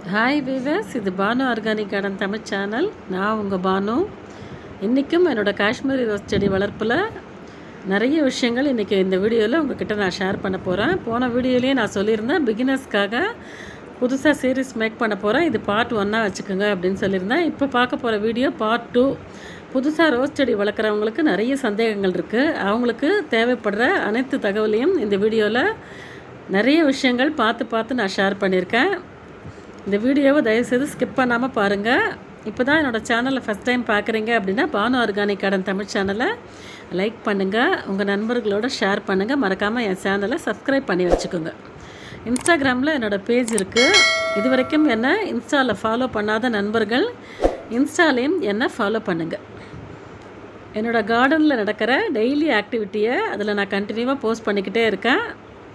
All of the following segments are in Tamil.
ஹாய் வீவர்ஸ் இது Banu organic garden Tamil channel நான் உங்கள் பானு இன்றைக்கும் என்னோடய காஷ்மீரி ரோஸ் செடி வளர்ப்பில் நிறைய விஷயங்கள் இன்றைக்கி இந்த வீடியோவில் உங்ககிட்ட நான் ஷேர் பண்ண போகிறேன் போன வீடியோலேயே நான் சொல்லியிருந்தேன் பிகினர்ஸ்க்காக புதுசாக சீரீஸ் மேக் பண்ண போகிறேன் இது பார்ட் ஒன்னாக வச்சுக்கோங்க அப்படின்னு சொல்லியிருந்தேன் இப்போ பார்க்க போகிற வீடியோ பார்ட் டூ புதுசாக ரோஸ் செடி வளர்க்குறவங்களுக்கு நிறைய சந்தேகங்கள் இருக்குது அவங்களுக்கு தேவைப்படுற அனைத்து தகவலையும் இந்த வீடியோவில் நிறைய விஷயங்கள் பார்த்து பார்த்து நான் ஷேர் பண்ணியிருக்கேன் இந்த வீடியோவை தயவுசெய்து ஸ்கிப் பண்ணாமல் பாருங்கள் இப்போ தான் என்னோடய சேனலை ஃபஸ்ட் டைம் பார்க்குறீங்க அப்படின்னா பானு ஆர்கானிக் கார்டன் தமிழ் சேனலை லைக் பண்ணுங்கள் உங்கள் நண்பர்களோட ஷேர் பண்ணுங்கள் மறக்காமல் என் சேனலை சப்ஸ்கிரைப் பண்ணி வச்சுக்கோங்க இன்ஸ்டாகிராமில் என்னோடய பேஜ் இருக்குது இது வரைக்கும் என்ன இன்ஸ்டாவில் ஃபாலோ பண்ணாத நண்பர்கள் இன்ஸ்டாலேயும் என்ன ஃபாலோ பண்ணுங்கள் என்னோடய கார்டனில் நடக்கிற டெய்லி ஆக்டிவிட்டியை அதில் நான் கண்டினியூவாக போஸ்ட் பண்ணிக்கிட்டே இருக்கேன்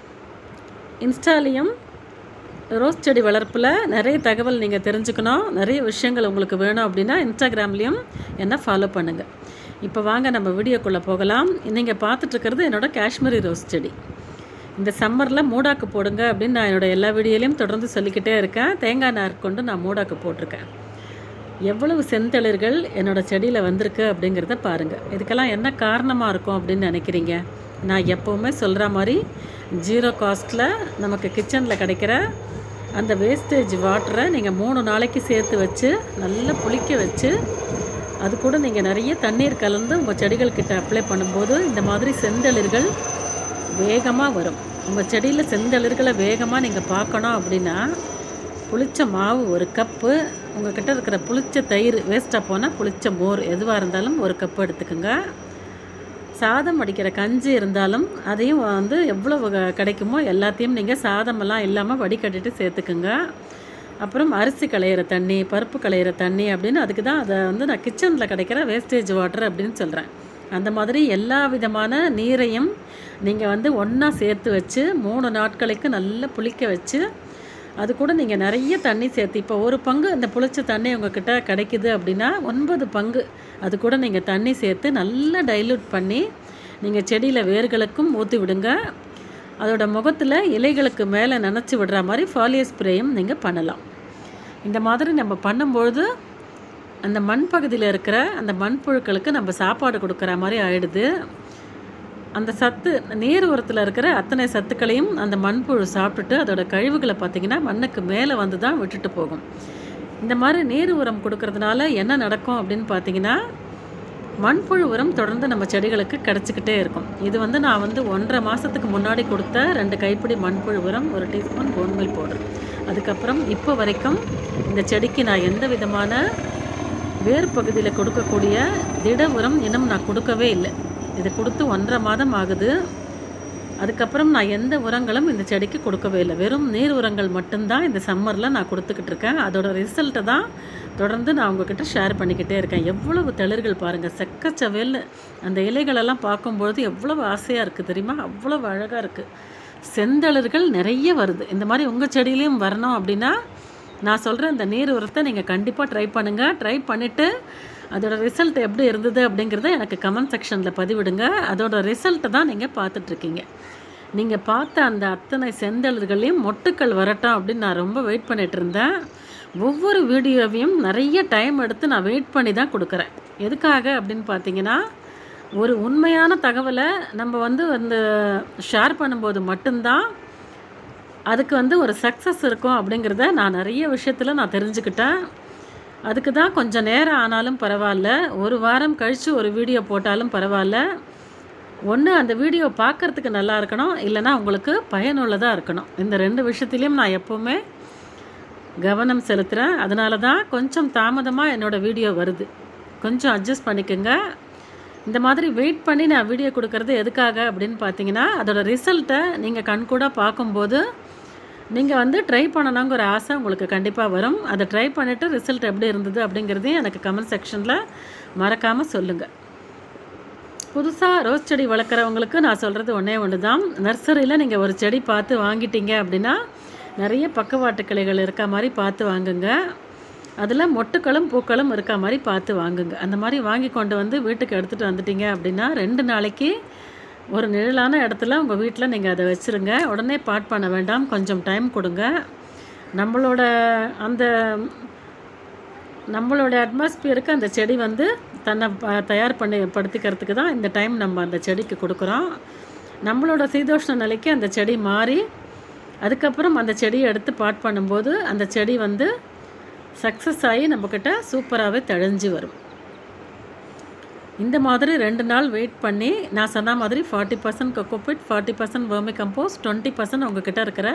இன்ஸ்டாலேயும் ரோஸ் செடி வளர்ப்பில் நிறைய தகவல் நீங்கள் தெரிஞ்சுக்கணும் நிறைய விஷயங்கள் உங்களுக்கு வேணும் அப்படின்னா இன்ஸ்டாகிராம்லேயும் என்ன ஃபாலோ பண்ணுங்கள் இப்போ வாங்க நம்ம வீடியோக்குள்ளே போகலாம் நீங்கள் பார்த்துட்ருக்கிறது என்னோடய காஷ்மீரி ரோஸ் செடி இந்த சம்மரில் மூடாக்கு போடுங்க அப்படின்னு நான் என்னோடய எல்லா வீடியோலையும் தொடர்ந்து சொல்லிக்கிட்டே இருக்கேன் தேங்காய் நார் கொண்டு நான் மூடாக்கு போட்டிருக்கேன் எவ்வளவு செந்தளிர்கள் என்னோடய செடியில் வந்திருக்கு அப்படிங்கிறத பாருங்கள் இதுக்கெல்லாம் என்ன காரணமாக இருக்கும் அப்படின்னு நினைக்கிறீங்க நான் எப்போவுமே சொல்கிற மாதிரி ஜீரோ காஸ்ட்டில் நமக்கு கிச்சனில் கிடைக்கிற அந்த வேஸ்டேஜ் வாட்டரை நீங்கள் மூணு நாளைக்கு சேர்த்து வச்சு நல்லா புளிக்க வச்சு அது கூட நீங்கள் நிறைய தண்ணீர் கலந்து உங்கள் செடிகள்கிட்ட அப்ளை பண்ணும்போது இந்த மாதிரி செந்தளிர்கள் வேகமாக வரும் உங்கள் செடியில் செந்தளிர்களை வேகமாக நீங்கள் பார்க்கணும் அப்படின்னா புளிச்ச மாவு ஒரு கப்பு உங்கள்கிட்ட இருக்கிற புளிச்ச தயிர் வேஸ்ட்டாக போனால் புளிச்ச மோர் எதுவாக இருந்தாலும் ஒரு கப்பு எடுத்துக்கோங்க சாதம் வடிக்கிற கஞ்சி இருந்தாலும் அதையும் வந்து எவ்வளோ வக- கிடைக்குமோ எல்லாத்தையும் நீங்கள் சாதமெல்லாம் இல்லாமல் வடிகட்டிட்டு சேர்த்துக்குங்க அப்புறம் அரிசி களையிற தண்ணி பருப்பு களையிற தண்ணி அப்படின்னு அதுக்கு தான் அதை வந்து நான் கிச்சனில் கிடைக்கிற வேஸ்டேஜ் வாட்டர் அப்படின்னு சொல்கிறேன் அந்த மாதிரி எல்லா விதமான நீரையும் நீங்கள் வந்து ஒன்றா சேர்த்து வச்சு மூணு நாட்களுக்கு நல்லா புளிக்க வச்சு அது கூட நீங்கள் நிறைய தண்ணி சேர்த்து இப்போ ஒரு பங்கு அந்த புளிச்ச தண்ணி உங்ககிட்ட கிடைக்குது அப்படின்னா ஒன்பது பங்கு அது கூட நீங்கள் தண்ணி சேர்த்து நல்லா டைல்யூட் பண்ணி நீங்கள் செடியில் வேர்களுக்கும் ஊற்றி விடுங்க அதோட முகத்தில் இலைகளுக்கு மேலே நனைச்சி விடுற மாதிரி ஃபாலியர் ஸ்ப்ரேயும் நீங்கள் பண்ணலாம் இந்த மாதிரி நம்ம பண்ணும்பொழுது அந்த மண் பகுதியில் இருக்கிற அந்த மண்புழுக்களுக்கு நம்ம சாப்பாடு கொடுக்குற மாதிரி ஆயிடுது அந்த சத்து நீர் உரத்தில் இருக்கிற அத்தனை சத்துக்களையும் அந்த மண்புழு சாப்பிட்டுட்டு அதோட கழிவுகளை பார்த்திங்கன்னா மண்ணுக்கு மேலே வந்து தான் விட்டுட்டு போகும் இந்த மாதிரி நீர் உரம் கொடுக்கறதுனால என்ன நடக்கும் அப்படின்னு பார்த்தீங்கன்னா மண்புழு உரம் தொடர்ந்து நம்ம செடிகளுக்கு கிடச்சிக்கிட்டே இருக்கும் இது வந்து நான் வந்து ஒன்றரை மாதத்துக்கு முன்னாடி கொடுத்த ரெண்டு கைப்பிடி மண்புழு உரம் ஒரு டீஸ்பூன் போன்மில் பவுடர் அதுக்கப்புறம் இப்போ வரைக்கும் இந்த செடிக்கு நான் எந்த விதமான வேர் பகுதியில் கொடுக்கக்கூடிய திட உரம் இன்னும் நான் கொடுக்கவே இல்லை இது கொடுத்து ஒன்றரை மாதம் ஆகுது அதுக்கப்புறம் நான் எந்த உரங்களும் இந்த செடிக்கு கொடுக்கவே இல்லை வெறும் நீர் உரங்கள் மட்டும்தான் இந்த சம்மரில் நான் கொடுத்துக்கிட்டு இருக்கேன் அதோட ரிசல்ட்டை தான் தொடர்ந்து நான் உங்ககிட்ட ஷேர் பண்ணிக்கிட்டே இருக்கேன் எவ்வளவு தளிர்கள் பாருங்கள் செக்கச்சவேல்னு அந்த இலைகளெல்லாம் பார்க்கும்பொழுது எவ்வளவு ஆசையாக இருக்குது தெரியுமா அவ்வளவு அழகாக இருக்குது செந்தளிர்கள் நிறைய வருது இந்த மாதிரி உங்கள் செடியிலையும் வரணும் அப்படின்னா நான் சொல்கிற இந்த நீர் உரத்தை நீங்கள் கண்டிப்பாக ட்ரை பண்ணுங்கள் ட்ரை பண்ணிவிட்டு அதோட ரிசல்ட் எப்படி இருந்தது அப்படிங்கிறத எனக்கு கமெண்ட் செக்ஷனில் பதிவிடுங்க அதோட ரிசல்ட்டை தான் நீங்கள் பார்த்துட்ருக்கீங்க நீங்கள் பார்த்த அந்த அத்தனை செந்தளிர்களையும் மொட்டுக்கள் வரட்டும் அப்படின்னு நான் ரொம்ப வெயிட் பண்ணிட்டு இருந்தேன் ஒவ்வொரு வீடியோவையும் நிறைய டைம் எடுத்து நான் வெயிட் பண்ணி தான் கொடுக்குறேன் எதுக்காக அப்படின்னு பார்த்தீங்கன்னா ஒரு உண்மையான தகவலை நம்ம வந்து அந்த ஷேர் பண்ணும்போது மட்டும்தான் அதுக்கு வந்து ஒரு சக்ஸஸ் இருக்கும் அப்படிங்கிறத நான் நிறைய விஷயத்தில் நான் தெரிஞ்சுக்கிட்டேன் அதுக்கு தான் கொஞ்சம் நேரம் ஆனாலும் பரவாயில்ல ஒரு வாரம் கழித்து ஒரு வீடியோ போட்டாலும் பரவாயில்ல ஒன்று அந்த வீடியோ பார்க்கறதுக்கு நல்லா இருக்கணும் இல்லைன்னா உங்களுக்கு பயனுள்ளதாக இருக்கணும் இந்த ரெண்டு விஷயத்துலையும் நான் எப்போவுமே கவனம் செலுத்துகிறேன் அதனால தான் கொஞ்சம் தாமதமாக என்னோடய வீடியோ வருது கொஞ்சம் அட்ஜஸ்ட் பண்ணிக்கோங்க இந்த மாதிரி வெயிட் பண்ணி நான் வீடியோ கொடுக்கறது எதுக்காக அப்படின்னு பார்த்தீங்கன்னா அதோட ரிசல்ட்டை நீங்கள் கண்கூடாக பார்க்கும்போது நீங்கள் வந்து ட்ரை பண்ணணுங்கிற ஆசை உங்களுக்கு கண்டிப்பாக வரும் அதை ட்ரை பண்ணிவிட்டு ரிசல்ட் எப்படி இருந்தது அப்படிங்கிறதையும் எனக்கு கமெண்ட் செக்ஷனில் மறக்காமல் சொல்லுங்கள் புதுசாக ரோஸ் செடி வளர்க்குறவங்களுக்கு நான் சொல்கிறது ஒன்றே ஒன்று தான் நர்சரியில் நீங்கள் ஒரு செடி பார்த்து வாங்கிட்டீங்க அப்படின்னா நிறைய பக்கவாட்டு கிளைகள் இருக்க மாதிரி பார்த்து வாங்குங்க அதில் மொட்டுக்களும் பூக்களும் இருக்க மாதிரி பார்த்து வாங்குங்க அந்த மாதிரி வாங்கி கொண்டு வந்து வீட்டுக்கு எடுத்துகிட்டு வந்துட்டீங்க அப்படின்னா ரெண்டு நாளைக்கு ஒரு நிழலான இடத்துல உங்கள் வீட்டில் நீங்கள் அதை வச்சுருங்க உடனே பாட் பண்ண வேண்டாம் கொஞ்சம் டைம் கொடுங்க நம்மளோட அந்த நம்மளோட அட்மாஸ்பியருக்கு அந்த செடி வந்து தன்னை ப- தயார் பண்ணி படுத்திக்கிறதுக்கு தான் இந்த டைம் நம்ம அந்த செடிக்கு கொடுக்குறோம் நம்மளோட சீதோஷ்ண நிலைக்கு அந்த செடி மாறி அதுக்கப்புறம் அந்த செடியை எடுத்து பாட் பண்ணும்போது அந்த செடி வந்து சக்ஸஸ் ஆகி நம்மக்கிட்ட சூப்பராகவே தழைஞ்சு வரும் இந்த மாதிரி ரெண்டு நாள் வெயிட் பண்ணி நான் சொன்ன மாதிரி forty percent cocopeat forty percent vermicompost twenty percent உங்ககிட்ட இருக்கிற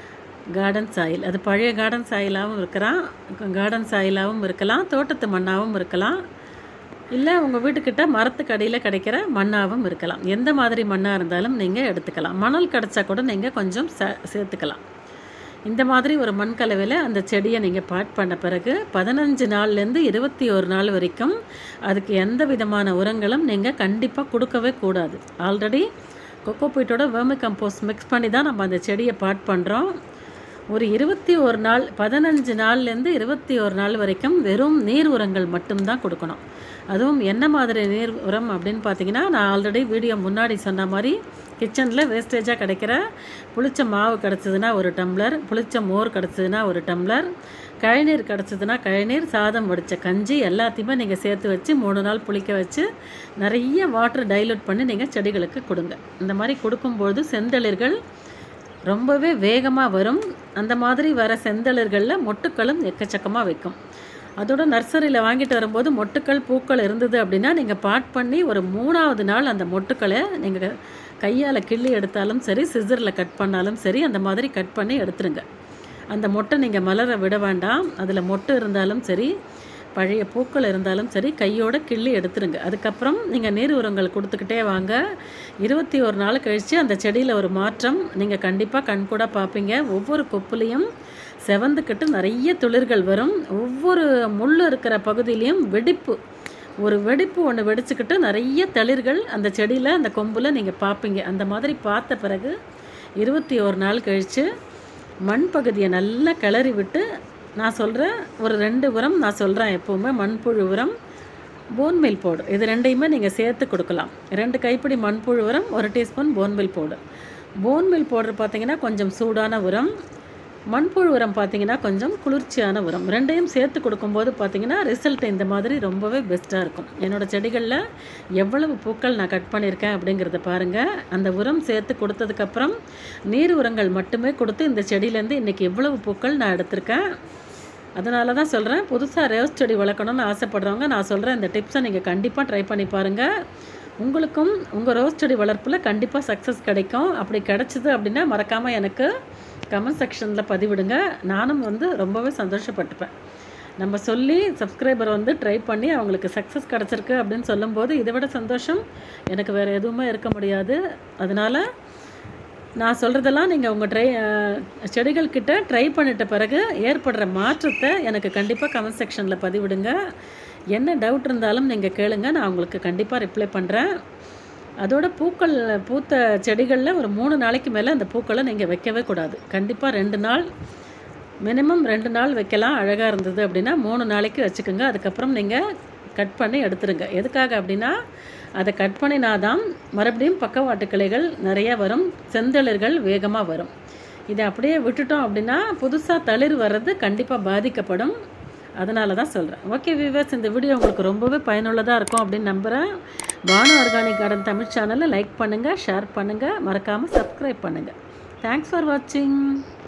கார்டன் சாயில் அது பழைய கார்டன் சாயிலாகவும் இருக்கலாம் கார்டன் சாயிலாகவும் இருக்கலாம் தோட்டத்து மண்ணாகவும் இருக்கலாம் இல்லை உங்கள் வீட்டுக்கிட்ட மரத்துக்கு அடியில் கிடைக்கிற மண்ணாகவும் இருக்கலாம் எந்த மாதிரி மண்ணாக இருந்தாலும் நீங்கள் எடுத்துக்கலாம் மணல் கிடச்சா கூட நீங்கள் கொஞ்சம் சே சேர்த்துக்கலாம் இந்த மாதிரி ஒரு மண் கலவையில் அந்த செடியை நீங்கள் பாட் பண்ண பிறகு பதினஞ்சு நாள்லேருந்து இருபத்தி ஒரு நாள் வரைக்கும் அதுக்கு எந்த விதமான உரங்களும் நீங்கள் கண்டிப்பாக கொடுக்கவே கூடாது ஆல்ரெடி கொக்கோபீட்டோட வேர்மி கம்போஸ்ட் மிக்ஸ் பண்ணி தான் நம்ம அந்த செடியை பாட் பண்ணுறோம் ஒரு இருபத்தி ஒரு நாள் பதினஞ்சு நாள்லேருந்து இருபத்தி ஒரு நாள் வரைக்கும் வெறும் நீர் உரங்கள் மட்டும்தான் கொடுக்கணும் அதுவும் என்ன மாதிரி நீர் உரம் அப்படின்னு பார்த்தீங்கன்னா நான் ஆல்ரெடி வீடியோ முன்னாடி சொன்ன மாதிரி கிச்சனில் வேஸ்டேஜாக கிடைக்கிற புளிச்ச மாவு கிடச்சதுன்னா ஒரு டம்ளர் புளிச்ச மோர் கிடச்சதுன்னா ஒரு டம்ளர் கழிநீர் கிடச்சதுன்னா கழிநீர் சாதம் வடித்த கஞ்சி எல்லாத்தையுமே நீங்கள் சேர்த்து வச்சு மூணு நாள் புளிக்க வச்சு நிறைய வாட்டர் டைலூட் பண்ணி நீங்கள் செடிகளுக்கு கொடுங்க இந்த மாதிரி கொடுக்கும்போது செந்தளிர்கள் ரொம்பவே வேகமாக வரும் அந்த மாதிரி வர செந்தளிர்களில் மொட்டுக்களும் எக்கச்சக்கமாக வைக்கும் அதோட நர்சரியில் வாங்கிட்டு வரும்போது மொட்டுக்கள் பூக்கள் இருந்தது அப்படின்னா நீங்கள் பாட் பண்ணி ஒரு மூணாவது நாள் அந்த மொட்டுக்களை நீங்கள் கையால் கிள்ளி எடுத்தாலும் சரி சிசரில் கட் பண்ணாலும் சரி அந்த மாதிரி கட் பண்ணி எடுத்துருங்க அந்த மொட்டை நீங்கள் மலர விட வேண்டாம் அதில் மொட்டு இருந்தாலும் சரி பழைய பூக்கள் இருந்தாலும் சரி கையோட கிள்ளி எடுத்துருங்க அதுக்கப்புறம் நீங்கள் நீர் உரங்கள் கொடுத்துக்கிட்டே வாங்க இருபத்தி ஒரு நாள் கழித்து அந்த செடியில் ஒரு மாற்றம் நீங்கள் கண்டிப்பாக கண்கூட பார்ப்பீங்க ஒவ்வொரு கொப்புலேயும் செவந்துக்கிட்டு நிறைய துளிர்கள் வரும் ஒவ்வொரு முள் இருக்கிற பகுதியிலையும் வெடிப்பு ஒரு வெடிப்பு ஒன்று வெடிச்சுக்கிட்டு நிறைய தளிர்கள் அந்த செடியில் அந்த கொம்பில் நீங்கள் பார்ப்பீங்க அந்த மாதிரி பார்த்த பிறகு இருபத்தி ஒரு நாள் கழித்து மண் பகுதியை நல்லா கிளறி விட்டு நான் சொல்கிறேன் ஒரு ரெண்டு உரம் நான் சொல்கிறேன் எப்போவுமே மண்புழு உரம் போன்மில் பவுடர் இது ரெண்டையுமே நீங்கள் சேர்த்து கொடுக்கலாம் ரெண்டு கைப்பிடி மண்புழு உரம் ஒரு teaspoon bone meal powder bone meal powder பார்த்தீங்கன்னா கொஞ்சம் சூடான உரம் மண்புழு உரம் பார்த்தீங்கன்னா கொஞ்சம் குளிர்ச்சியான உரம் ரெண்டையும் சேர்த்து கொடுக்கும்போது பார்த்தீங்கன்னா ரிசல்ட் இந்த மாதிரி ரொம்பவே பெஸ்ட்டாக இருக்கும் என்னோடய செடிகளில் எவ்வளவு பூக்கள் நான் கட் பண்ணியிருக்கேன் அப்படிங்கிறத பாருங்கள் அந்த உரம் சேர்த்து கொடுத்ததுக்கப்புறம் நீர் உரங்கள் மட்டுமே கொடுத்து இந்த செடியிலேருந்து இன்றைக்கி எவ்வளவு பூக்கள் நான் எடுத்திருக்கேன் அதனால தான் சொல்கிறேன் புதுசாக ரோஸ் செடி வளர்க்கணும்னு ஆசைப்படுறவங்க நான் சொல்கிறேன் இந்த டிப்ஸை நீங்கள் கண்டிப்பாக ட்ரை பண்ணி பாருங்கள் உங்களுக்கும் உங்கள் ரோஸ் செடி வளர்ப்பில் கண்டிப்பாக சக்ஸஸ் கிடைக்கும் அப்படி கிடச்சிது அப்படின்னா மறக்காமல் எனக்கு கமெண்ட் செக்ஷனில் பதிவிடுங்க நானும் வந்து ரொம்பவே சந்தோஷப்பட்டுப்பேன் நம்ம சொல்லி சப்ஸ்கிரைபர் வந்து ட்ரை பண்ணி அவங்களுக்கு சக்ஸஸ் கிடச்சிருக்கு அப்படின்னு சொல்லும்போது இதை விட சந்தோஷம் எனக்கு வேறு எதுவுமே இருக்க முடியாது அதனால் நான் சொல்கிறதெல்லாம் நீங்கள் உங்கள் ட்ரை செடிகள் கிட்ட ட்ரை பண்ணிட்ட பிறகு ஏற்படுற மாற்றத்தை எனக்கு கண்டிப்பாக கமெண்ட் செக்ஷனில் பதிவிடுங்க என்ன டவுட் இருந்தாலும் நீங்கள் கேளுங்க நான் உங்களுக்கு கண்டிப்பாக ரிப்ளை பண்ணுறேன் அதோட பூக்கள் பூத்த செடிகளில் ஒரு மூணு நாளைக்கு மேலே அந்த பூக்களை நீங்கள் வைக்கவே கூடாது கண்டிப்பாக ரெண்டு நாள் மினிமம் ரெண்டு நாள் வைக்கலாம் அழகாக இருந்தது அப்படின்னா மூணு நாளைக்கு வச்சுக்கோங்க அதுக்கப்புறம் நீங்கள் கட் பண்ணி எடுத்துருங்க எதுக்காக அப்படின்னா அதை கட் பண்ணினா தான் மறுபடியும் பக்கவாட்டு கிளைகள் நிறைய வரும் செந்தளிர்கள் வேகமாக வரும் இதை அப்படியே விட்டுட்டோம் அப்படின்னா புதுசாக தளிர் வர்றது கண்டிப்பாக பாதிக்கப்படும் அதனால தான் சொல்கிறேன் ஓகே வியூவர்ஸ் இந்த வீடியோ உங்களுக்கு ரொம்பவே பயனுள்ளதாக இருக்கும் அப்படின்னு நம்புகிறேன் பானு ஆர்கானிக் கார்டன் தமிழ் சேனலை லைக் பண்ணுங்கள் ஷேர் பண்ணுங்கள் மறக்காமல் சப்ஸ்கிரைப் பண்ணுங்கள் தேங்க்ஸ் ஃபார் வாட்சிங்